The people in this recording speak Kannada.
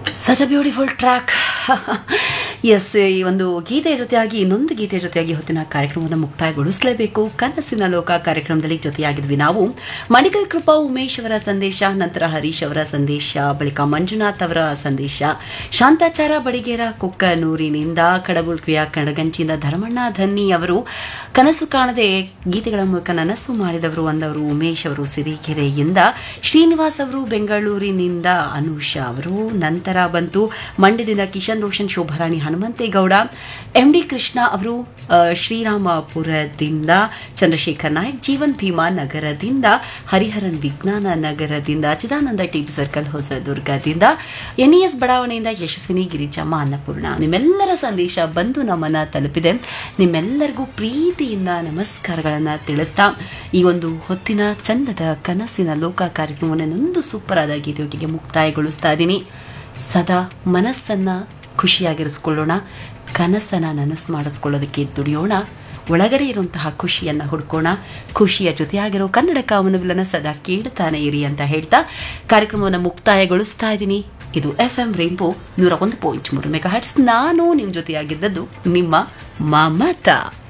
such a beautiful track yes ಈ ಒಂದು ಗೀತೆಯ ಜೊತೆಯಾಗಿ ಇನ್ನೊಂದು ಗೀತೆಯ ಜೊತೆಯಾಗಿ ಹೊತ್ತಿನ ಕಾರ್ಯಕ್ರಮವನ್ನು ಮುಕ್ತಾಯಗೊಳಿಸಲೇಬೇಕು ಕನಸಿನ ಲೋಕ ಕಾರ್ಯಕ್ರಮದಲ್ಲಿ ಜೊತೆಯಾಗಿದ್ವಿ ನಾವು ಮಣಿಕಲ್ ಕೃಪಾ ಉಮೇಶ್ ಅವರ ಸಂದೇಶ ನಂತರ ಹರೀಶ್ ಅವರ ಸಂದೇಶ ಬಳಿಕ ಮಂಜುನಾಥ್ ಅವರ ಸಂದೇಶ ಶಾಂತಾಚಾರ ಬಡಿಗೇರ ಕುಕ್ಕನೂರಿನಿಂದ ಕಡಬುಳ್ಕಿಯ ಕಡಗಂಚಿಯಿಂದ ಧರ್ಮಣ್ಣ ಧನ್ನಿ ಅವರು ಕನಸು ಕಾಣದೆ ಗೀತೆಗಳ ಮೂಲಕ ನನಸು ಮಾಡಿದವರು ಅಂದವರು ಉಮೇಶ್ ಅವರು ಸಿರಿಕೆರೆಯಿಂದ ಶ್ರೀನಿವಾಸ್ ಅವರು ಬೆಂಗಳೂರಿನಿಂದ ಅನುಷ ಅವರು ನಂತರ ಬಂತು ಮಂಡ್ಯದಿಂದ ಕಿಶನ್ ರೋಷನ್ ಶೋಭಾರಾಣಿ ಹನುಮಂತೇಗೌಡ ಎಂ ಡಿ ಕೃಷ್ಣ ಅವರು ಆ, ಶ್ರೀರಾಮಪುರದಿಂದ ಚಂದ್ರಶೇಖರ್ ನಾಯಕ್ ಜೀವನ್ ಭೀಮಾ ನಗರದಿಂದ ಹರಿಹರನ್ ವಿಜ್ಞಾನ ನಗರದಿಂದ ಚಿದಾನಂದ ಟಿಬಿ ಸರ್ಕಲ್ ಹೊಸದುರ್ಗದಿಂದ ಎನ್ಇಎಸ್ ಬಡಾವಣೆಯಿಂದ ಯಶಸ್ವಿನಿ ಗಿರಿಜಮ್ಮ ಅನ್ನಪೂರ್ಣ ನಿಮ್ಮೆಲ್ಲರ ಸಂದೇಶ ಬಂದು ನಮ್ಮನ್ನ ತಲುಪಿದೆ ನಿಮ್ಮೆಲ್ಲರಿಗೂ ಪ್ರೀತಿಯಿಂದ ನಮಸ್ಕಾರಗಳನ್ನು ತಿಳಿಸ್ತಾ ಈ ಒಂದು ಹೊತ್ತಿನ ಚಂದದ ಕನಸಿನ ಲೋಕ ಕಾರ್ಯಕ್ರಮವನ್ನು ಇನ್ನೊಂದು ಸೂಪರ್ ಆದ ಗೀತೆಯೊಟ್ಟಿಗೆ ಮುಕ್ತಾಯಗೊಳಿಸ್ತಾ ಇದ್ದೀನಿ ಸದಾ ಮನಸ್ಸನ್ನ ಖುಷಿಯಾಗಿರಿಸ್ಕೊಳ್ಳೋಣ ಕನಸನ್ನ ನನಸು ಮಾಡಿಸ್ಕೊಳ್ಳೋದಕ್ಕೆ ದುಡಿಯೋಣ ಒಳಗಡೆ ಇರುವಂತಹ ಖುಷಿಯನ್ನ ಹುಡ್ಕೋಣ ಖುಷಿಯ ಜೊತೆಯಾಗಿರೋ ಕನ್ನಡ ಕಾಮನವಿಲ್ಲನ ಸದಾ ಕೇಳ್ತಾನೆ ಇರಿ ಅಂತ ಹೇಳ್ತಾ ಕಾರ್ಯಕ್ರಮವನ್ನು ಮುಕ್ತಾಯಗೊಳಿಸ್ತಾ ಇದ್ದೀನಿ ಇದು ಎಫ್ ಎಂ ರೈನ್ಬೋ ನೂರ ಒಂದು ಪಾಯಿಂಟ್ ಮೂರು ಮೆಗಾ ಹಟ್ಸ್ ನಾನು ನಿಮ್ಮ ಜೊತೆಯಾಗಿದ್ದದ್ದು ನಿಮ್ಮ ಮಮತಾ